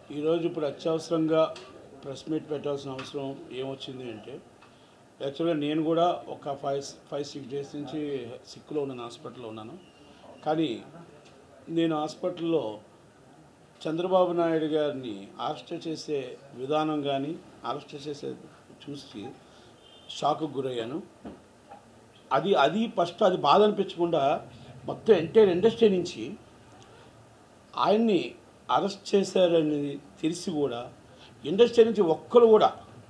ఈరోజు ఇప్పుడు అత్యవసరంగా ప్రెస్ మీట్ పెట్టాల్సిన అవసరం ఏమొచ్చింది అంటే యాక్చువల్గా నేను కూడా ఒక ఫైవ్ ఫైవ్ సిక్స్ డేస్ నుంచి సిక్లో ఉన్నాను హాస్పిటల్లో ఉన్నాను కానీ నేను హాస్పిటల్లో చంద్రబాబు నాయుడు గారిని అరెస్ట్ చేసే విధానం కానీ అరెస్ట్ చేసే చూసి షాక్కు గురయ్యాను అది అది ఫస్ట్ అది బాధ అనిపించకుండా మొత్తం ఎంటైర్ ఇండస్ట్రీ నుంచి ఆయన్ని అరెస్ట్ చేశారని తెలిసి కూడా ఇండస్ట్రీ నుంచి ఒక్కరు కూడా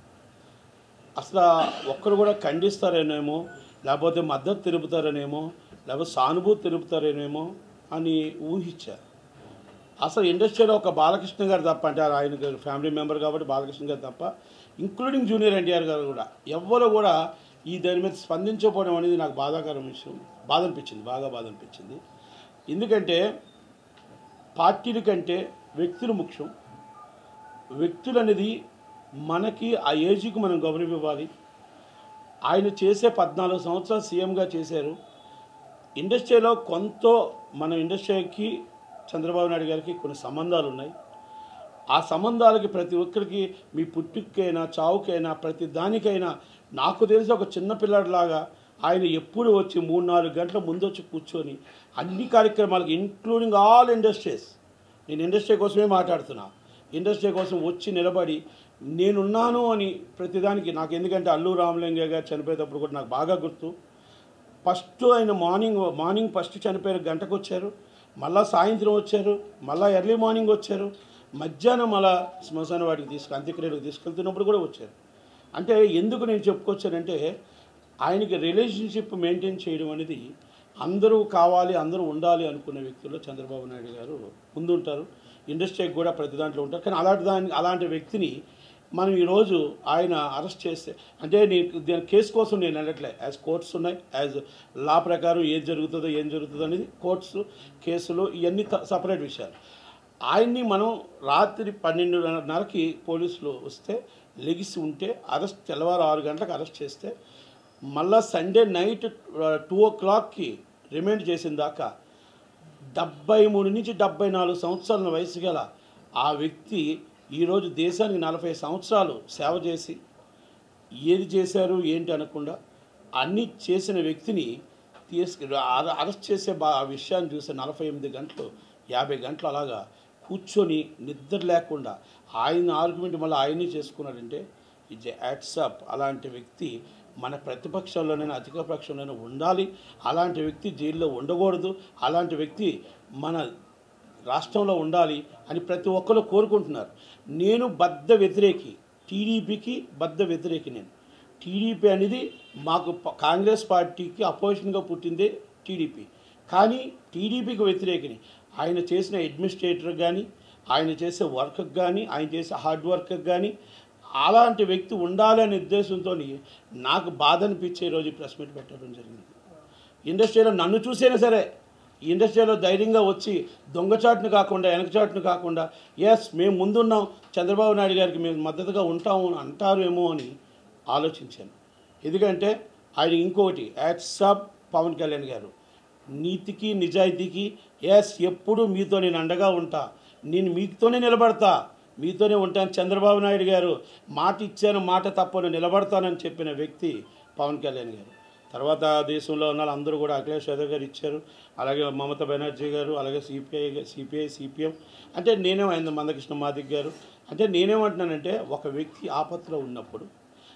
అసలు ఒక్కరు కూడా ఖండిస్తారనేమో లేకపోతే మద్దతు తెలుపుతారనేమో లేకపోతే సానుభూతి తెలుపుతారనేమో అని ఊహించారు అసలు ఇండస్ట్రీలో ఒక బాలకృష్ణ గారు తప్ప అంటే ఆయన గారు ఫ్యామిలీ మెంబర్ కాబట్టి బాలకృష్ణ గారు తప్ప ఇంక్లూడింగ్ జూనియర్ ఎన్టీఆర్ గారు కూడా ఎవ్వరు కూడా ఈ దాని మీద స్పందించకపోవడం అనేది నాకు బాధాకరం విషయం బాధ అనిపించింది బాగా బాధ అనిపించింది ఎందుకంటే పార్టీల కంటే వ్యక్తులు ముఖ్యం వ్యక్తులు అనేది మనకి ఆ ఏజ్కి మనం గౌరవం ఇవ్వాలి ఆయన చేసే పద్నాలుగు సంవత్సరాలు సీఎంగా చేశారు ఇండస్ట్రీలో కొంత మన ఇండస్ట్రీకి చంద్రబాబు నాయుడు గారికి కొన్ని సంబంధాలు ఉన్నాయి ఆ సంబంధాలకి ప్రతి ఒక్కరికి మీ పుట్టుకైనా చావుకైనా ప్రతి దానికైనా నాకు తెలిసి ఒక చిన్న పిల్లాడిలాగా ఆయన ఎప్పుడు వచ్చి మూడు నాలుగు గంటల ముందు వచ్చి కూర్చొని అన్ని కార్యక్రమాలకి ఇంక్లూడింగ్ ఆల్ ఇండస్ట్రీస్ నేను ఇండస్ట్రీ కోసమే మాట్లాడుతున్నా ఇండస్ట్రీ కోసం వచ్చి నిలబడి నేనున్నాను అని ప్రతిదానికి నాకు ఎందుకంటే అల్లు రామలింగ గారు చనిపోయేటప్పుడు కూడా నాకు బాగా గుర్తు ఫస్ట్ ఆయన మార్నింగ్ మార్నింగ్ ఫస్ట్ చనిపోయిన గంటకు వచ్చారు మళ్ళా సాయంత్రం వచ్చారు మళ్ళా ఎర్లీ మార్నింగ్ వచ్చారు మధ్యాహ్నం మళ్ళా శ్మశాన వాటికి తీసుకు అంత్యక్రియలకు తీసుకెళ్తున్నప్పుడు కూడా వచ్చారు అంటే ఎందుకు నేను చెప్పుకొచ్చానంటే ఆయనకి రిలేషన్షిప్ మెయింటైన్ చేయడం అనేది అందరూ కావాలి అందరూ ఉండాలి అనుకునే వ్యక్తుల్లో చంద్రబాబు నాయుడు గారు ముందుంటారు ఇండస్ట్రీకి కూడా ప్రతి దాంట్లో ఉంటారు కానీ అలాంటి దాని అలాంటి వ్యక్తిని మనం ఈరోజు ఆయన అరెస్ట్ చేస్తే అంటే నేను దీని కేసు కోసం నేను వెళ్ళట్లే యాజ్ కోర్ట్స్ ఉన్నాయి యాజ్ లా ప్రకారం ఏది జరుగుతుందో ఏం జరుగుతుందో అనేది కోర్ట్స్ కేసులు ఇవన్నీ సపరేట్ విషయాలు ఆయన్ని మనం రాత్రి పన్నెండున్నరకి పోలీసులు వస్తే లెగిసి ఉంటే అరెస్ట్ తెల్లవారు ఆరు గంటలకు అరెస్ట్ చేస్తే మళ్ళా సండే నైట్ టూ ఓ క్లాక్కి రిమైండ్ చేసిన దాకా డెబ్బై మూడు నుంచి డెబ్బై నాలుగు సంవత్సరాల వయసు గల ఆ వ్యక్తి ఈరోజు దేశానికి నలభై సంవత్సరాలు సేవ చేసి ఏది చేశారు ఏంటి అనకుండా అన్నీ చేసిన వ్యక్తిని తీసుకు అర- అరెస్ట్ చేసే బా ఆ విషయాన్ని చూస్తే నలభై ఎనిమిది గంటలు యాభై గంటలు అలాగా కూర్చొని నిద్ర లేకుండా ఆయన ఆర్గ్యుమెంట్ మళ్ళీ ఆయన్ని చేసుకున్నాడంటే ఇట్స్ యాట్సప్ అలాంటి వ్యక్తి మన ప్రతిపక్షంలోనైనా అధిక పక్షంలోనైనా ఉండాలి అలాంటి వ్యక్తి జైల్లో ఉండకూడదు అలాంటి వ్యక్తి మన రాష్ట్రంలో ఉండాలి అని ప్రతి ఒక్కరు కోరుకుంటున్నారు నేను బద్ద వ్యతిరేకి టీడీపీకి బద్ద వ్యతిరేకి నేను టీడీపీ అనేది మాకు ప- కాంగ్రెస్ పార్టీకి అపోజిషన్గా పుట్టిందే టీడీపీ కానీ టీడీపీకి వ్యతిరేకిని ఆయన చేసిన అడ్మినిస్ట్రేటర్ కానీ ఆయన చేసే వర్క్కి కానీ ఆయన చేసే హార్డ్ వర్క్కి కానీ అలాంటి వ్యక్తి ఉండాలనే ఉద్దేశంతో నాకు బాధ అనిపించే రోజు ఈ ప్రెస్ మీట్ పెట్టడం జరిగింది ఇండస్ట్రీలో నన్ను చూసైనా సరే ఈ ఇండస్ట్రీలో ధైర్యంగా వచ్చి దొంగచాటును కాకుండా వెనకచాటును కాకుండా ఎస్ మేము ముందున్నాం చంద్రబాబు నాయుడు గారికి మేము మద్దతుగా ఉంటాము అని అంటారేమో అని ఆలోచించాను ఎందుకంటే ఆయన ఇంకొకటి యాట్సాప్ పవన్ కళ్యాణ్ గారు నీతికి నిజాయితీకి ఎస్ ఎప్పుడు మీతో నేను అండగా ఉంటా నేను మీతోనే నిలబడతా మీతోనే ఉంటాను చంద్రబాబు నాయుడు గారు మాట ఇచ్చాను మాట తప్పను నిలబడతానని చెప్పిన వ్యక్తి పవన్ కళ్యాణ్ గారు తర్వాత దేశంలో ఉన్న అందరూ కూడా అఖిలేష్ యాదవ్ గారు ఇచ్చారు అలాగే మమతా బెనర్జీ గారు అలాగే సిపిఐ సిపిఐ సిపిఎం అంటే నేనే ఆయన మందకృష్ణ మాదిక్ గారు అంటే నేనేమంటున్నానంటే ఒక వ్యక్తి ఆపత్తులో ఉన్నప్పుడు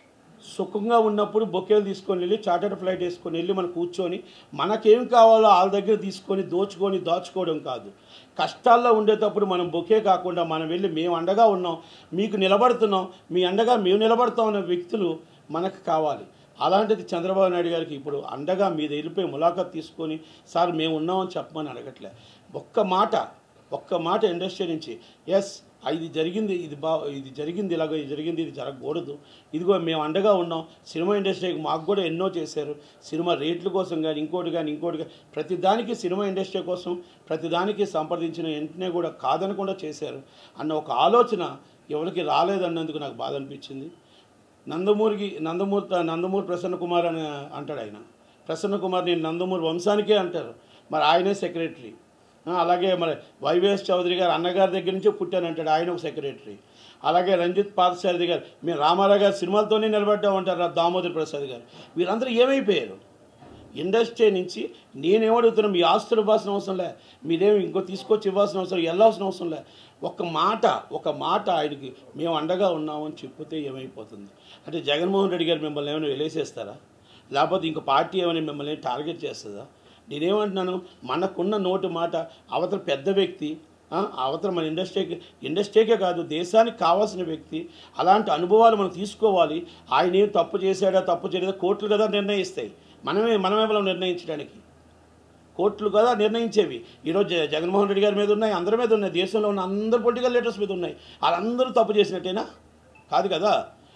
సుఖంగా ఉన్నప్పుడు బొకేలు తీసుకొని వెళ్ళి చార్టర్డ్ ఫ్లైట్ వేసుకొని వెళ్ళి మనం కూర్చొని మనకేం కావాలో వాళ్ళ దగ్గర తీసుకొని దోచుకొని దాచుకోవడం కాదు కష్టాల్లో ఉండేటప్పుడు మనం బొకే కాకుండా మనం వెళ్ళి మేము అండగా ఉన్నాం మీకు నిలబడుతున్నాం మీ అండగా మేము నిలబడతాం అనే వ్యక్తులు మనకు కావాలి అలాంటిది చంద్రబాబు నాయుడు గారికి ఇప్పుడు అండగా మీద వెళ్ళిపోయి ములాఖాత్ తీసుకొని సార్ మేము ఉన్నామని చెప్పమని అడగట్లే ఒక్క మాట ఒక్క మాట ఇండస్ట్రీ నుంచి ఎస్ ఇది జరిగింది ఇది బా ఇది జరిగింది ఇలాగ ఇది జరిగింది ఇది జరగకూడదు ఇదిగో మేము అండగా ఉన్నాం సినిమా ఇండస్ట్రీకి మాకు కూడా ఎన్నో చేశారు సినిమా రేట్ల కోసం కానీ ఇంకోటి కానీ ఇంకోటి కానీ ప్రతి దానికి సినిమా ఇండస్ట్రీ కోసం ప్రతి దానికి సంప్రదించిన వెంటనే కూడా కాదనకుండా చేశారు అన్న ఒక ఆలోచన ఎవరికి రాలేదన్నందుకు నాకు బాధ అనిపించింది నందమూరికి నందమూరి నందమూరి ప్రసన్న కుమార్ అని అంటాడు ఆయన ప్రసన్న కుమార్ నేను నందమూరి వంశానికే అంటారు మరి ఆయనే సెక్రటరీ ఆ, అలాగే మరి వైవిఎస్ చౌదరి గారు అన్నగారి దగ్గర నుంచే పుట్టానంటాడు ఆయన ఒక సెక్రటరీ అలాగే రంజిత్ పార్థసారథి గారు మేము రామారావు గారు సినిమాలతోనే నిలబడ్డామంటారు దామోదర్ ప్రసాద్ గారు వీరందరూ ఏమైపోయారు ఇండస్ట్రీ నుంచి నేనేమడుగుతున్నా మీ ఆస్తులు ఇవ్వాల్సిన అవసరం లే మీరేమి ఇంకో తీసుకొచ్చి ఇవ్వాల్సిన అవసరం వెళ్ళాల్సిన అవసరం లే ఒక మాట ఒక మాట ఆయనకి మేము అండగా ఉన్నామని చెప్పితే ఏమైపోతుంది అంటే జగన్మోహన్ రెడ్డి గారు మిమ్మల్ని ఏమైనా వెలేసేస్తారా లేకపోతే ఇంకో పార్టీ ఏమైనా మిమ్మల్ని టార్గెట్ చేస్తుందా నేనేమంటున్నాను మనకున్న నోటు మాట అవతల పెద్ద వ్యక్తి ఆ, అవతల మన ఇండస్ట్రీకి ఇండస్ట్రీకే కాదు దేశానికి కావాల్సిన వ్యక్తి అలాంటి అనుభవాలు మనం తీసుకోవాలి ఆయన ఏం తప్పు చేశాడా తప్పు చేయలేదా కోర్టులు కదా నిర్ణయిస్తాయి మనమే మనమే మనం నిర్ణయించడానికి కోర్టులు కదా నిర్ణయించేవి ఈరోజు జ- జగన్మోహన్ రెడ్డి గారి మీద ఉన్నాయి అందరి మీద ఉన్నాయి దేశంలో ఉన్న అందరు పొలిటికల్ లీడర్స్ మీద ఉన్నాయి వాళ్ళందరూ తప్పు చేసినట్టేనా కాదు కదా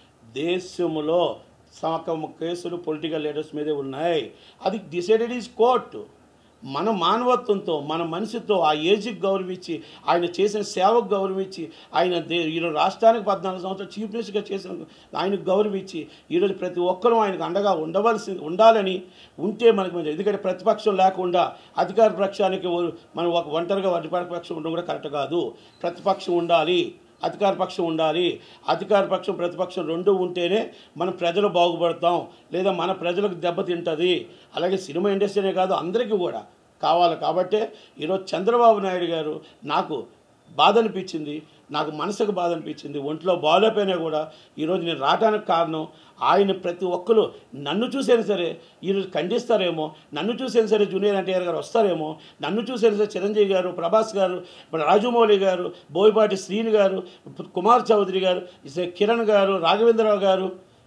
దేశంలో సగం కేసులు పొలిటికల్ లీడర్స్ మీదే ఉన్నాయి అది డిసైడెడ్ ఈజ్ కోర్టు మన మానవత్వంతో మన మనిషితో ఆ ఏజ్కి గౌరవించి ఆయన చేసిన సేవకు గౌరవించి ఆయన దే ఈరోజు రాష్ట్రానికి పద్నాలుగు సంవత్సరాలు చీఫ్ మినిస్టర్గా చేసిన ఆయనకు గౌరవించి ఈరోజు ప్రతి ఒక్కరూ ఆయనకు అండగా ఉండవలసి ఉండాలని ఉంటే మనకు మంచిది. ఎందుకంటే ప్రతిపక్షం లేకుండా అధికార పక్షానికి ఓ- మనం ఒక ఒంటరిగా అధికార పక్షం ఉండడం కూడా కరెక్ట్ కాదు ప్రతిపక్షం ఉండాలి అధికార పక్షం ఉండాలి అధికార పక్షం ప్రతిపక్షం రెండు ఉంటేనే మన ప్రజలు బాగుపడతాం లేదా మన ప్రజలకు దెబ్బతింటుంది అలాగే సినిమా ఇండస్ట్రీనే కాదు అందరికీ కూడా కావాలి కాబట్టే ఈరోజు చంద్రబాబు నాయుడు గారు నాకు బాధ అనిపించింది నాకు మనసుకు బాధ అనిపించింది ఒంట్లో బాగోలేకపోయినా కూడా ఈరోజు నేను రావడానికి కారణం ఆయన ప్రతి ఒక్కరు నన్ను చూసైనా సరే ఈరోజు ఖండిస్తారేమో నన్ను చూసైనా సరే జూనియర్ ఎన్టీఆర్ గారు వస్తారేమో నన్ను చూసైనా సరే చిరంజీవి గారు ప్రభాస్ గారు మరి రాజమౌళి గారు బోయపాటి శ్రీని గారు కుమార్ చౌదరి గారు ఇసే కిరణ్ గారు రాఘవేంద్రరావు గారు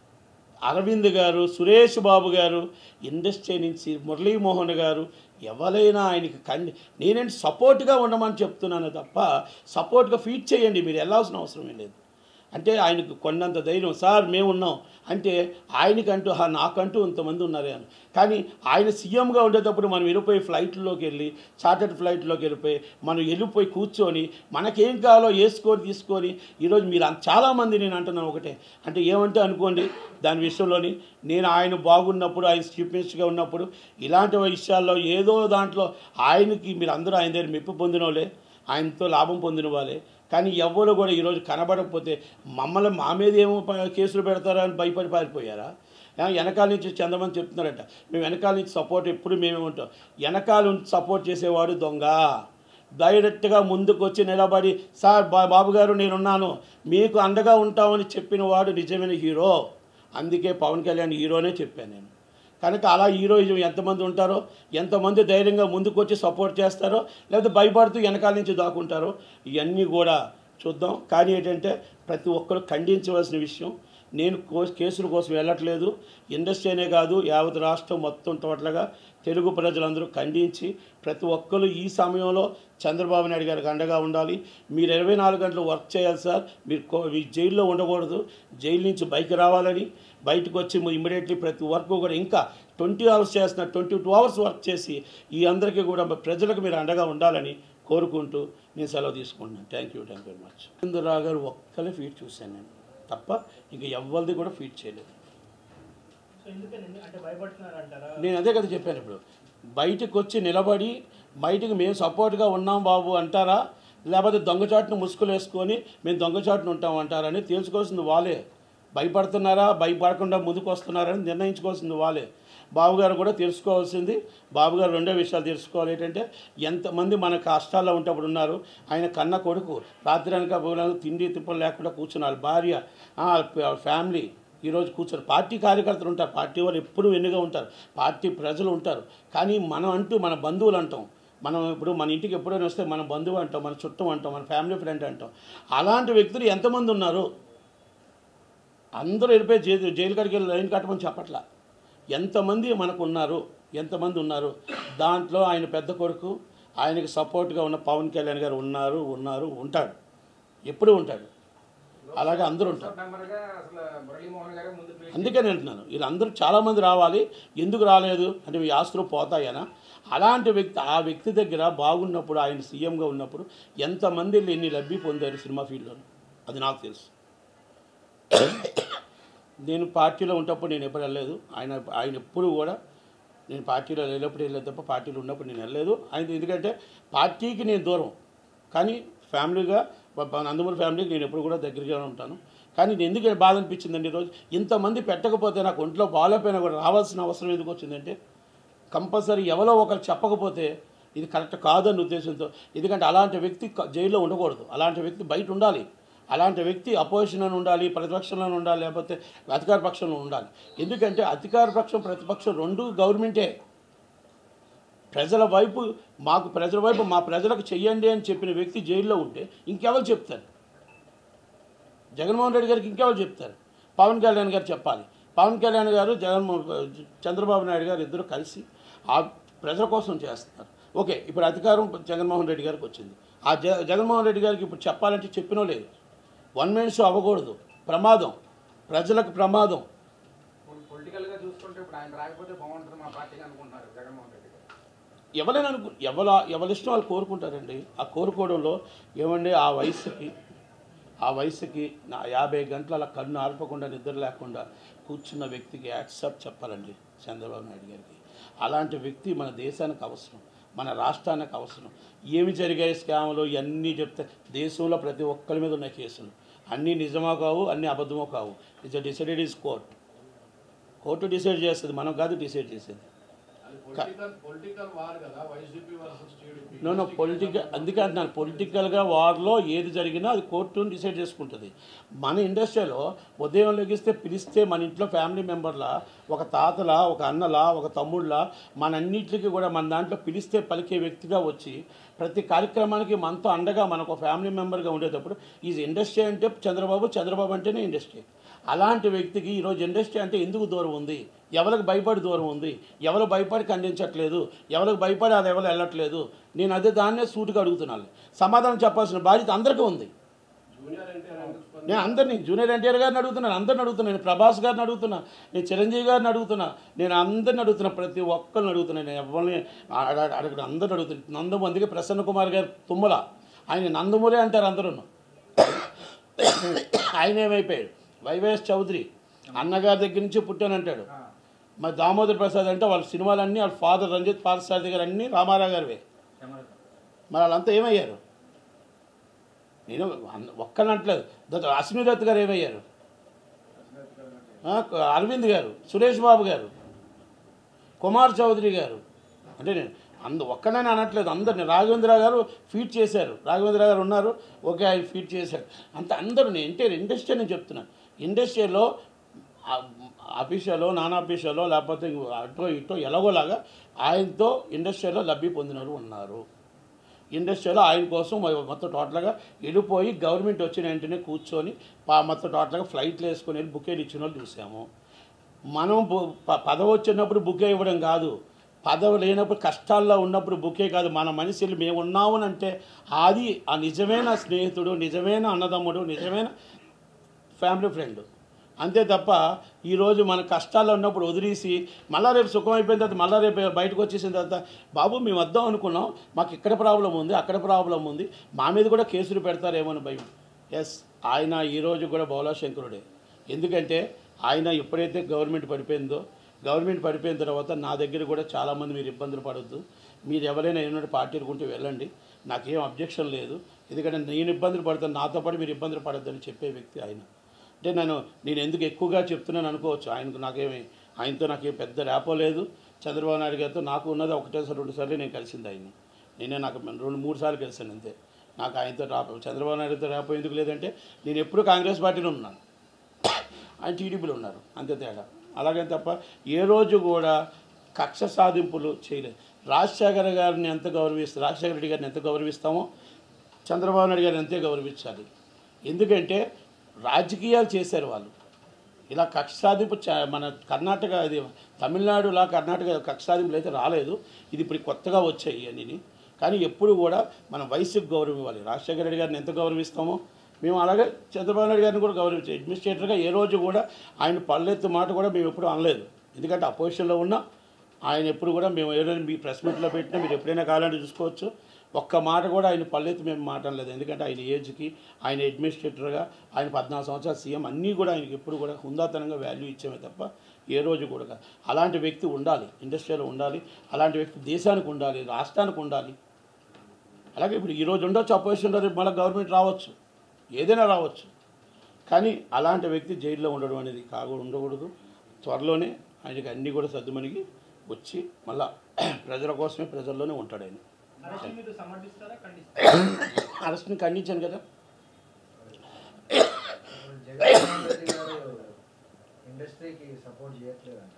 అరవింద్ గారు సురేష్ బాబు గారు ఇండస్ట్రీ నుంచి మురళీమోహన్ గారు ఎవరైనా ఆయనకి కండి నేనేంటి సపోర్ట్గా ఉండమని చెప్తున్నాను తప్ప సపోర్ట్గా ఫీడ్ చేయండి మీరు వెళ్ళాల్సిన అవసరమే లేదు అంటే ఆయనకు కొన్నంత ధైర్యం సార్ మేము ఉన్నాం అంటే ఆయనకంటూ "హా, నాకంటూ ఇంతమంది ఉన్నారు అని కానీ ఆయన సీఎంగా ఉండేటప్పుడు మనం వెళ్ళిపోయి ఫ్లైట్లోకి వెళ్ళి చార్టర్డ్ ఫ్లైట్లోకి వెళ్ళిపోయి మనం వెళ్ళిపోయి కూర్చొని మనకేం కావాలో వేసుకొని తీసుకొని ఈరోజు మీరు అంత- చాలామంది నేను అంటున్నాను ఒకటే అంటే ఏమంటే అనుకోండి దాని విషయంలోని నేను ఆయన బాగున్నప్పుడు ఆయన చీఫ్ మినిస్టర్గా ఉన్నప్పుడు ఇలాంటి విషయాల్లో ఏదో దాంట్లో ఆయనకి మీరు అందరూ ఆయన దగ్గర మెప్పు పొందిన వాళ్ళే ఆయనతో లాభం పొందిన వాళ్ళే కానీ ఎవ్వరు కూడా ఈరోజు కనబడకపోతే మమ్మల్ని మా మీద ఏమో ప- కేసులు పెడతారా అని భయపడి పారిపోయారా ఆ, వెనకాల నుంచి చందమని చెప్తున్నారట మేము వెనకాల నుంచి సపోర్ట్ ఎప్పుడు మేమే ఉంటాం వెనకాల నుంచి సపోర్ట్ చేసేవాడు దొంగ డైరెక్ట్గా ముందుకు వచ్చి నిలబడి సార్ బా బాబు గారు నేనున్నాను మీకు అండగా ఉంటామని చెప్పిన వాడు నిజమైన హీరో అందుకే పవన్ కళ్యాణ్ హీరోనే చెప్పాను నేను కనుక అలా హీరోయిజం ఎంతమంది ఉంటారో ఎంతమంది ధైర్యంగా ముందుకు వచ్చి సపోర్ట్ చేస్తారో లేకపోతే భయపడుతూ వెనకాల నుంచి దాక్కుంటారో ఇవన్నీ కూడా చూద్దాం కానీ ఏంటంటే ప్రతి ఒక్కరు ఖండించవలసిన విషయం నేను కో కేసుల కోసం వెళ్ళట్లేదు ఇండస్ట్రీనే కాదు యావత్ రాష్ట్రం మొత్తం టోటల్గా తెలుగు ప్రజలందరూ ఖండించి ప్రతి ఒక్కరు ఈ సమయంలో చంద్రబాబు నాయుడు గారికి అండగా ఉండాలి మీరు ఇరవై నాలుగు గంటలు వర్క్ చేయాలి సార్ మీరు కో- ఈ జైల్లో ఉండకూడదు జైలు నుంచి బయటకు రావాలని బయటకు వచ్చి ఇమ్మీడియట్లీ ప్రతి వర్క్ కూడా ఇంకా ట్వంటీ అవర్స్ చేస్తున్న ట్వంటీ టూ అవర్స్ వర్క్ చేసి ఈ అందరికీ కూడా ప్రజలకు మీరు అండగా ఉండాలని కోరుకుంటూ నేను సెలవు తీసుకుంటున్నాను thank you thank you very much Chandrarao garu ఒక్కలే ఫీట్ చూశాను నేను తప్ప ఇంకా ఎవరిది కూడా ఫీట్ చేయలేదు సో ఎందుకనండి అంటే భయపడుతున్నారంటారా నేను అదే కదా చెప్పాను ఇప్పుడు బయటకు వచ్చి నిలబడి బయటకు మేము సపోర్ట్గా ఉన్నాం బాబు అంటారా లేకపోతే దొంగచాటును ముసుగులు వేసుకొని మేము దొంగచాటును ఉంటాం అంటారని తెలుసుకోవాల్సింది వాళ్ళే భయపడుతున్నారా భయపడకుండా ముందుకు వస్తున్నారని నిర్ణయించుకోవాల్సింది వాళ్ళే బాబుగారు కూడా తెలుసుకోవాల్సింది బాబుగారు రెండో విషయాలు తెలుసుకోవాలి ఏంటంటే ఎంతమంది మన కష్టాల్లో ఉంటప్పుడు ఉన్నారు ఆయన కన్న కొడుకు రాత్రి అనక పగలనక తిండి తిప్పలు లేకుండా కూర్చున్నారు భార్య ఆ, ఫ్యామిలీ ఈరోజు కూర్చొని పార్టీ కార్యకర్తలు ఉంటారు పార్టీ వాళ్ళు ఎప్పుడూ ఎన్నుగా ఉంటారు పార్టీ ప్రజలు ఉంటారు కానీ మనం అంటూ మన బంధువులు అంటాం మనం ఇప్పుడు మన ఇంటికి ఎప్పుడైనా వస్తే మన బంధువు అంటాం మన చుట్టం అంటాం మన ఫ్యామిలీ ఫ్రెండ్ అంటాం అలాంటి వ్యక్తులు ఎంతమంది ఉన్నారు అందరూ వెళ్ళిపోయి జైలు జైలు కాడికి వెళ్ళి లైన్ కట్టమని చెప్పట్లా ఎంతమంది మనకు ఉన్నారు ఎంతమంది ఉన్నారు దాంట్లో ఆయన పెద్ద కొడుకు ఆయనకి సపోర్ట్గా ఉన్న పవన్ కళ్యాణ్ గారు ఉన్నారు ఉన్నారు ఉంటాడు ఎప్పుడూ ఉంటాడు అలాగే అందరూ ఉంటారు మెంబర్గా అసలు మురళీమోహన్ గారే ముందు పిలిచి అందుకని అంటున్నాను వీళ్ళందరూ చాలామంది రావాలి ఎందుకు రాలేదు అంటే మీ ఆస్తులు పోతాయనా అలాంటి వ్యక్తి ఆ వ్యక్తి దగ్గర బాగున్నప్పుడు ఆయన సీఎంగా ఉన్నప్పుడు ఎంతమంది ఎన్ని లబ్ధి పొందారు సినిమా ఫీల్డ్లో అది నాకు తెలుసు నేను పార్టీలో ఉన్నప్పుడు నేను ఎప్పుడు వెళ్ళలేదు ఆయన ఆయన ఎప్పుడు కూడా నేను పార్టీలో లేనప్పుడు వెళ్ళలేదు తప్ప పార్టీలో ఉన్నప్పుడు నేను వెళ్ళలేదు ఆయన ఎందుకంటే పార్టీకి నేను దూరం కానీ ఫ్యామిలీగా మా- మా నందమూరి ఫ్యామిలీకి నేను ఎప్పుడు కూడా దగ్గరగా ఉంటాను కానీ నేను ఎందుకు బాధ అనిపించిందండి ఈరోజు ఇంతమంది పెట్టకపోతే నాకు ఒంట్లో బాగాలేకపోయినా కూడా రావాల్సిన అవసరం ఎందుకు వచ్చిందంటే కంపల్సరీ ఎవరో ఒకరు చెప్పకపోతే ఇది కరెక్ట్ కాదన్న ఉద్దేశంతో ఎందుకంటే అలాంటి వ్యక్తి క- జైల్లో ఉండకూడదు అలాంటి వ్యక్తి బయట ఉండాలి అలాంటి వ్యక్తి అపోజిషన్లో ఉండాలి ప్రతిపక్షంలో ఉండాలి లేకపోతే అధికార పక్షంలో ఉండాలి ఎందుకంటే అధికార పక్షం ప్రతిపక్షం రెండు గవర్నమెంటే ప్రజల వైపు మాకు ప్రజల వైపు మా ప్రజలకు చెయ్యండి అని చెప్పిన వ్యక్తి జైల్లో ఉంటే ఇంకెవరు చెప్తారు జగన్మోహన్ రెడ్డి గారికి ఇంకెవరు చెప్తారు పవన్ కళ్యాణ్ గారు చెప్పాలి పవన్ కళ్యాణ్ గారు జగన్మోహన్ చంద్రబాబు నాయుడు గారు ఇద్దరు కలిసి ఆ ప్రజల కోసం చేస్తున్నారు ఓకే ఇప్పుడు అధికారం జగన్మోహన్ రెడ్డి గారికి వచ్చింది ఆ జ జగన్మోహన్ రెడ్డి గారికి ఇప్పుడు చెప్పాలంటే చెప్పినో లేదు వన్ మెన్ షో అవ్వకూడదు ప్రమాదం ప్రజలకు ప్రమాదం పొలిటికల్ గా చూసుకుంటే ఇప్పుడు ఆయన రాకపోతే బాగుంటుంది మా పార్టీకి అనుకుంటున్నారు జగన్మోహన్ రెడ్డి గారు ఎవరైనా అనుకు ఎవల ఎవరిష్టం వాళ్ళు కోరుకుంటారండి ఆ కోరుకోవడంలో ఏమండి ఆ వయసుకి ఆ వయసుకి నా యాభై గంటల అలా కన్ను ఆర్పకుండా నిద్ర లేకుండా కూర్చున్న వ్యక్తికి యాక్సెప్ట్ చెప్పాలండి చంద్రబాబు నాయుడు గారికి అలాంటి వ్యక్తి మన దేశానికి అవసరం మన రాష్ట్రానికి అవసరం ఏమి జరిగాయి స్కామ్లు ఇవన్నీ చెప్తే దేశంలో ప్రతి ఒక్కరి మీద ఉన్న కేసులు అన్నీ నిజమో కావు అన్నీ అబద్ధమో కావు it's decided is court court decide చేస్తుంది మనం కాదు డిసైడ్ చేసేది అది పొలిటికల్ పొలిటికల్ వార్ కదా YCP versus TDP no no political అందుకే అంటున్నాను పొలిటికల్గా వార్లో ఏది జరిగినా అది కోర్టుని డిసైడ్ చేసుకుంటుంది మన ఇండస్ట్రీలో ఉదయం లెగిస్తే పిలిస్తే మన ఇంట్లో ఫ్యామిలీ మెంబర్లా ఒక తాతలా ఒక అన్నలా ఒక తమ్ముళ్ళ మనన్నిటికీ కూడా మన దాంట్లో పిలిస్తే పలికే వ్యక్తిగా వచ్చి ప్రతి కార్యక్రమానికి మనతో అండగా మనకు ఒక ఫ్యామిలీ మెంబర్గా ఉండేటప్పుడు ఈ ఇండస్ట్రీ అంటే చంద్రబాబు చంద్రబాబు అంటేనే ఇండస్ట్రీ అలాంటి వ్యక్తికి ఈరోజు ఇండస్ట్రీ అంటే ఎందుకు దూరం ఉంది ఎవరికి భయపడి దూరం ఉంది ఎవరు భయపడి ఖండించట్లేదు ఎవరికి భయపడి అది ఎవరు వెళ్ళట్లేదు నేను అదే దాన్నే సూటిగా అడుగుతున్నాను సమాధానం చెప్పాల్సిన బాధ్యత అందరికీ ఉంది జూనియర్ ఎన్టీఆర్ ఎందుకు స్పందించారు? నేను అందరినీ జూనియర్ ఎన్టీఆర్ గారిని అడుగుతున్నాను అందరిని అడుగుతున్నాను నేను ప్రభాస్ గారిని అడుగుతున్నా నేను చిరంజీవి గారిని అడుగుతున్నా నేను అందరిని అడుగుతున్నా ప్రతి ఒక్కరిని అడుగుతున్నాను నేను ఎవరిని అడగడం అందరిని అడుగుతున్నాను నందము అందుకే ప్రసన్న కుమార్ గారు తుమ్మల ఆయన నందమూరే అంటారు అందరూ ఆయన ఏమైపోయాడు వైవేఎస్ చౌదరి అన్నగారి దగ్గర నుంచి పుట్టానంటాడు మరి దామోదర్ ప్రసాద్ అంటే వాళ్ళ సినిమాలన్నీ వాళ్ళ ఫాదర్ రంజిత్ పాదసారథి గారు అన్నీ రామారావు గారివే మరి వాళ్ళంతా ఏమయ్యారు నేను అన్న- ఒక్కరిని అంటలేదు దత్ అశ్విని దత్ గారు ఏమయ్యారు ఆ, అరవింద్ గారు సురేష్ బాబు గారు కుమార్ చౌదరి గారు అంటే నేను అంద ఒక్కనైనా అనట్లేదు అందరిని రాఘవేంద్ర గారు ఫీట్ చేశారు రాఘవేంద్ర గారు ఉన్నారు ఓకే ఆయన ఫీట్ చేశారు అంత అందరూ నేను ఎంటైర్ ఇండస్ట్రీ నేను చెప్తున్నాను ఇండస్ట్రీలో అఫీషియలో నాన్ అఫీషియలో లేకపోతే అటో ఇటో ఎలాగోలాగా ఆయనతో ఇండస్ట్రీలో లబ్ధి పొందినవారు ఉన్నారు ఇండస్ట్రీలో ఆయన కోసం మొ- మొత్తం టోటల్గా వెళ్ళిపోయి గవర్నమెంట్ వచ్చిన వెంటనే కూర్చొని పా- మొత్తం టోటల్గా ఫ్లైట్లు వేసుకొని వెళ్ళి బుకేలు ఇచ్చిన వాళ్ళు చూసాము మనం బు- ప- పదవి వచ్చినప్పుడు బుకే ఇవ్వడం కాదు పదవి లేనప్పుడు కష్టాల్లో ఉన్నప్పుడు బుకే కాదు మన మనుషులు మేము ఉన్నాము అని అంటే అది ఆ నిజమైన స్నేహితుడు నిజమైన అన్నదమ్ముడు నిజమైన ఫ్యామిలీ ఫ్రెండ్ అంతే తప్ప ఈరోజు మన కష్టాల్లో ఉన్నప్పుడు వదిలేసి మళ్ళా రేపు సుఖం అయిపోయిన తర్వాత మళ్ళా రేపు బయటకు వచ్చేసిన తర్వాత బాబు మేము వద్దాం అనుకున్నాం మాకు ఇక్కడ ప్రాబ్లం ఉంది అక్కడ ప్రాబ్లం ఉంది మా మీద కూడా కేసులు పెడతారేమో అని భయం ఎస్ ఆయన ఈరోజు కూడా బౌలాశంకరుడే ఎందుకంటే ఆయన ఎప్పుడైతే గవర్నమెంట్ పడిపోయిందో గవర్నమెంట్ పడిపోయిన తర్వాత నా దగ్గర కూడా చాలామంది మీరు ఇబ్బందులు పడొద్దు మీరు ఎవరైనా ఏమైనా పార్టీలు ఉంటే వెళ్ళండి నాకేం అబ్జెక్షన్ లేదు ఎందుకంటే నేను ఇబ్బందులు పడతాను నాతో పాటు మీరు ఇబ్బందులు పడొద్దని చెప్పే వ్యక్తి ఆయన అంటే నేను నేను ఎందుకు ఎక్కువగా చెప్తున్నాను అనుకోవచ్చు ఆయనకు నాకేమి ఆయనతో నాకేం పెద్ద ర్యాపో లేదు చంద్రబాబు నాయుడు గారితో నాకు ఉన్నది ఒకటేసారి రెండు సార్లు నేను కలిసింది ఆయన్ని నేనే నాకు రెండు మూడు సార్లు కలిసాను అంతే నాకు ఆయనతో రాపో చంద్రబాబు నాయుడుతో ర్యాపో ఎందుకు లేదంటే నేను ఎప్పుడు కాంగ్రెస్ పార్టీలో ఉన్నాను ఆయన టీడీపీలో ఉన్నారు అంతే తేడా అలాగే తప్ప ఏ రోజు కూడా కక్ష సాధింపులు చేయలేదు రాజశేఖర గారిని ఎంత గౌరవిస్తాం రాజశేఖర రెడ్డి గారిని ఎంత గౌరవిస్తామో చంద్రబాబు నాయుడు గారిని అంతే గౌరవించాలి ఎందుకంటే రాజకీయాలు చేశారు వాళ్ళు ఇలా కక్ష సాధింపు చ- మన కర్ణాటక ఇది తమిళనాడులా కర్ణాటక కక్ష సాధింపులు అయితే రాలేదు ఇది ఇప్పుడు కొత్తగా వచ్చాయి అని కానీ ఎప్పుడు కూడా మనం వయసుకు గౌరవం ఇవ్వాలి రాజశేఖర రెడ్డి గారిని ఎంత గౌరవిస్తామో మేము అలాగే చంద్రబాబు నాయుడు గారిని కూడా గౌరవించాం అడ్మినిస్ట్రేటర్గా ఏ రోజు కూడా ఆయన పల్లెత్తు మాట కూడా మేము ఎప్పుడు అనలేదు ఎందుకంటే అపోజిషన్లో ఉన్నా ఆయన ఎప్పుడు కూడా మేము ఏదైనా మీ ప్రెస్ మీట్లో పెట్టినా మీరు ఎప్పుడైనా కావాలంటే చూసుకోవచ్చు ఒక్క మాట కూడా ఆయన పల్లెత్తు మేము మాట్లాడలేదు ఎందుకంటే ఆయన ఏజ్కి ఆయన అడ్మినిస్ట్రేటర్గా ఆయన పద్నాలుగు సంవత్సరాలు సీఎం అన్నీ కూడా ఆయనకి ఎప్పుడు కూడా హుందాతనంగా వాల్యూ ఇచ్చామే తప్ప ఏ రోజు కూడా కాదు. అలాంటి వ్యక్తి ఉండాలి ఇండస్ట్రీలో ఉండాలి అలాంటి వ్యక్తి దేశానికి ఉండాలి రాష్ట్రానికి ఉండాలి అలాగే ఇప్పుడు ఈరోజు ఉండొచ్చు అపోజిషన్ రేపు మళ్ళీ గవర్నమెంట్ రావచ్చు ఏదైనా రావచ్చు కానీ అలాంటి వ్యక్తి జైల్లో ఉండడం అనేది కాగా ఉండకూడదు త్వరలోనే ఆయనకి అన్నీ కూడా సర్దుమణిగి వచ్చి మళ్ళా ప్రజల కోసమే ప్రజల్లోనే ఉంటాడు ఆయన అరెస్ట్ మీరు సమర్థిస్తారా ఖండిస్తారా అరెస్ట్ని ఖండించాను కదా జగన్మోహన్ రెడ్డి గారు ఇండస్ట్రీకి సపోర్ట్ చేయట్లేదు అంటారు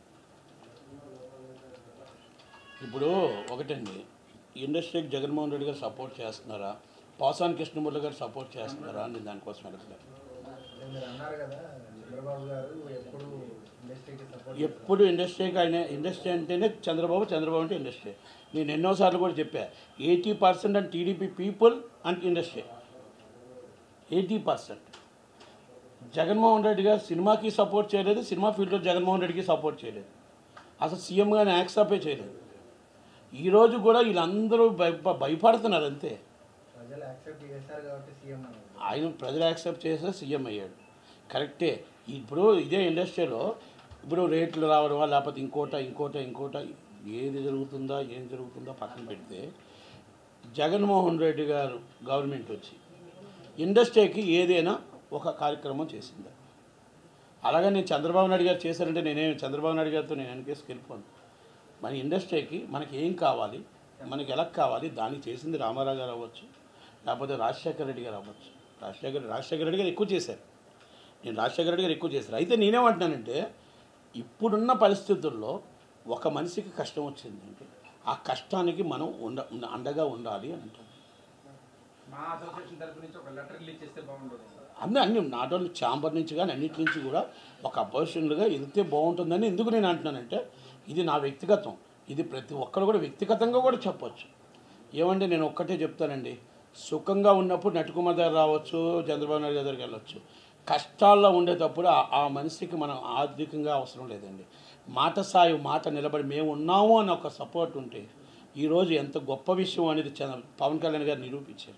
ఇప్పుడు ఒకటండి ఇండస్ట్రీకి జగన్మోహన్ రెడ్డి గారు సపోర్ట్ చేస్తున్నారా పాసాన్ కృష్ణమూర్తి గారు సపోర్ట్ చేస్తున్నారా అని దానికోసం అడగలేదు అదే మీరు అన్నారు కదా చంద్రబాబు గారు ఎప్పుడు ఇండస్ట్రీకి సపోర్ట్ ఎప్పుడు ఇండస్ట్రీకి ఆయన ఇండస్ట్రీ అంటేనే చంద్రబాబు చంద్రబాబు అంటే ఇండస్ట్రీ నేను ఎన్నోసార్లు కూడా చెప్పా eighty percent and TDP people and industry eighty percent Jaganmohan Reddy garu సినిమాకి సపోర్ట్ చేయలేదు సినిమా ఫీల్డ్లో జగన్మోహన్ రెడ్డికి సపోర్ట్ చేయలేదు అసలు సీఎం గారిని యాక్సెప్టే చేయలేదు ఈరోజు కూడా వీళ్ళందరూ భయ భయపడుతున్నారు అంతే ప్రజలు యాక్సెప్ట్ చేశారు కాబట్టి సీఎం అన్నారు ఆయన ప్రజలు యాక్సెప్ట్ చేస్తే సీఎం అయ్యాడు కరెక్టే ఇప్పుడు ఇదే ఇండస్ట్రీలో ఇప్పుడు రేట్లు రావడమా లేకపోతే ఇంకోట ఇంకోట ఇంకోట ఏది జరుగుతుందా ఏం జరుగుతుందో పక్కన పెడితే జగన్మోహన్ రెడ్డి గారు గవర్నమెంట్ వచ్చి ఇండస్ట్రీకి ఏదైనా ఒక కార్యక్రమం చేసిందా అలాగే నేను చంద్రబాబు నాయుడు గారు చేశారంటే నేనేం చంద్రబాబు నాయుడు గారితో నేను వెనకేసి వెళ్ళిపోను మన ఇండస్ట్రీకి మనకి ఏం కావాలి మనకి ఎలా కావాలి దానికి చేసింది రామారావు గారు అవ్వచ్చు లేకపోతే రాజశేఖర రెడ్డి గారు అవ్వచ్చు రాజశేఖర రాజశేఖర రెడ్డి గారు ఎక్కువ చేశారు నేను రాజశేఖర రెడ్డి గారు ఎక్కువ చేశారు అయితే నేనేమంటున్నానంటే ఇప్పుడున్న పరిస్థితుల్లో ఒక మనిషికి కష్టం వచ్చింది అంటే ఆ కష్టానికి మనం ఉండ ఉండ- అండగా ఉండాలి అని అంటాను మా అసోసియేషన్ తరపు నుంచి ఒక లెటర్ రిలీజ్ చేస్తే బాగుంటుంది అన్నీ అన్ని నాట్ ఓన్లీ ఛాంబర్ నుంచి కానీ అన్నిటి నుంచి కూడా ఒక అపోజిషన్లుగా ఎదిగితే బాగుంటుందని ఎందుకు నేను అంటున్నానంటే ఇది నా వ్యక్తిగతం ఇది ప్రతి ఒక్కరు కూడా వ్యక్తిగతంగా కూడా చెప్పొచ్చు ఏమంటే నేను ఒక్కటే చెప్తానండి సుఖంగా ఉన్నప్పుడు నటుకుమార్ దగ్గర రావచ్చు చంద్రబాబు నాయుడు గారి దగ్గరికి వెళ్ళొచ్చు కష్టాల్లో ఉండేటప్పుడు ఆ- ఆ మనిషికి మనం ఆర్థికంగా అవసరం లేదండి మాట సాయి మాట నిలబడి మేము ఉన్నాము అని ఒక సపోర్ట్ ఉంటే ఈరోజు ఎంత గొప్ప విషయం అనేది చంద్ర- పవన్ కళ్యాణ్ గారు నిరూపించారు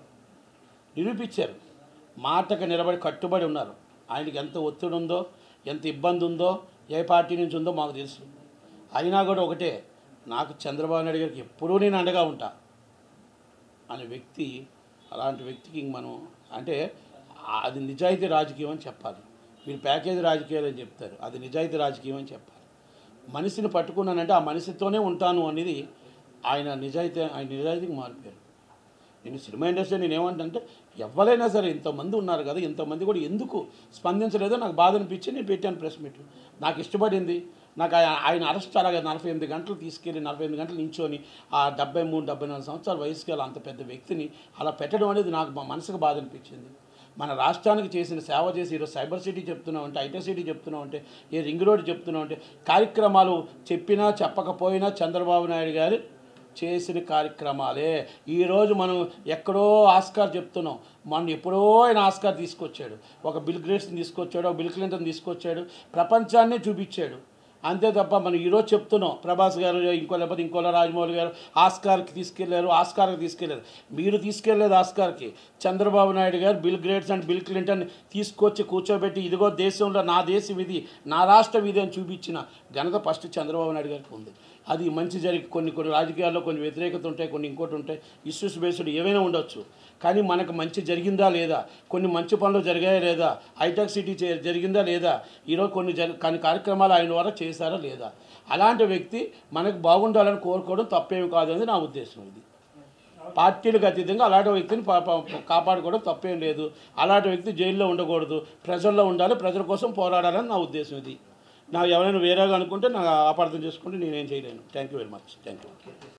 నిరూపించారు మాటకు నిలబడి కట్టుబడి ఉన్నారు ఆయనకి ఎంత ఒత్తిడి ఉందో ఎంత ఇబ్బంది ఉందో ఏ పార్టీ నుంచి ఉందో మాకు తెలుసు అయినా కూడా ఒకటే నాకు చంద్రబాబు నాయుడు గారికి ఎప్పుడూ నేను అండగా ఉంటా అనే వ్యక్తి అలాంటి వ్యక్తికి ఇంక మనం అంటే ఆ- అది నిజాయితీ రాజకీయం అని చెప్పాలి మీరు ప్యాకేజీ రాజకీయాలు అని చెప్తారు అది నిజాయితీ రాజకీయం అని చెప్పాలి మనిషిని పట్టుకున్నానంటే ఆ మనిషితోనే ఉంటాను అనేది ఆయన నిజాయితీ ఆయన నిజాయితీకి మారిపోయారు నేను సినిమా ఇండస్ట్రీ నేను ఏమంటే ఎవరైనా సరే ఇంతమంది ఉన్నారు కదా ఇంతమంది కూడా ఎందుకు స్పందించలేదో నాకు బాధ అనిపించి నేను పెట్టాను ప్రెస్ మీట్ నాకు ఇష్టపడింది నాకు ఆయన- ఆయన అరెస్ట్ అలాగే నలభై ఎనిమిది గంటలు తీసుకెళ్ళి నలభై ఎనిమిది గంటలు నించొని ఆ డెబ్బై మూడు డెబ్బై నాలుగు సంవత్సరాల వయసుకి వెళ్ళి అంత పెద్ద వ్యక్తిని అలా పెట్టడం అనేది నాకు మా మనసుకు బాధ అనిపించింది మన రాష్ట్రానికి చేసిన సేవ చేసి ఈరోజు సైబర్ సిటీ చెప్తున్నాం అంటే ఐటీ సిటీ చెప్తున్నాం అంటే ఏ రింగ్ రోడ్ చెప్తున్నాం అంటే కార్యక్రమాలు చెప్పినా చెప్పకపోయినా చంద్రబాబు నాయుడు గారు చేసిన కార్యక్రమాలే ఈరోజు మనం ఎక్కడో ఆస్కార్ చెప్తున్నాం మనం ఎప్పుడో ఆయన ఆస్కార్ తీసుకొచ్చాడు ఒక బిల్ గ్రేట్స్ని తీసుకొచ్చాడు ఒక బిల్ క్లింటన్ తీసుకొచ్చాడు ప్రపంచాన్నే చూపించాడు అంతే తప్ప మనం ఈరోజు చెప్తున్నాం ప్రభాస్ గారు ఇంకో లేకపోతే ఇంకోలా రాజమౌళి గారు ఆస్కార్కి తీసుకెళ్లారు ఆస్కార్కి తీసుకెళ్లారు మీరు తీసుకెళ్లేదు ఆస్కార్కి Chandrababu Naidu garu Bill Gates and Bill Clinton తీసుకొచ్చి కూర్చోబెట్టి ఇదిగో దేశంలో నా దేశం ఇది నా రాష్ట్రం ఇది అని చూపించిన ఘనత ఫస్ట్ చంద్రబాబు నాయుడు గారికి ఉంది అది మంచి జరిగి కొన్ని కొన్ని రాజకీయాల్లో కొన్ని వ్యతిరేకత ఉంటాయి కొన్ని ఇంకోటి ఉంటాయి ఇష్యూస్ బేస్డ్ ఏవైనా ఉండొచ్చు కానీ మనకు మంచి జరిగిందా లేదా కొన్ని మంచి పనులు జరిగాయా లేదా హైటెక్ సిటీ చే- జరిగిందా లేదా ఈరోజు కొన్ని జరి కొన్ని కార్యక్రమాలు ఆయన ద్వారా చేశారా లేదా అలాంటి వ్యక్తి మనకు బాగుండాలని కోరుకోవడం తప్పేమి కాదు అనేది నా ఉద్దేశం ఇది పార్టీలకు అతీతంగా అలాంటి వ్యక్తిని పా- పా- కాపాడుకోవడం తప్పేం లేదు అలాంటి వ్యక్తి జైల్లో ఉండకూడదు ప్రజల్లో ఉండాలి ప్రజల కోసం పోరాడాలని నా ఉద్దేశం ఇది నాకు ఎవరైనా వేరేగా అనుకుంటే నాకు అపార్థం చేసుకుంటే నేనేం చేయలేను thank you very much thank you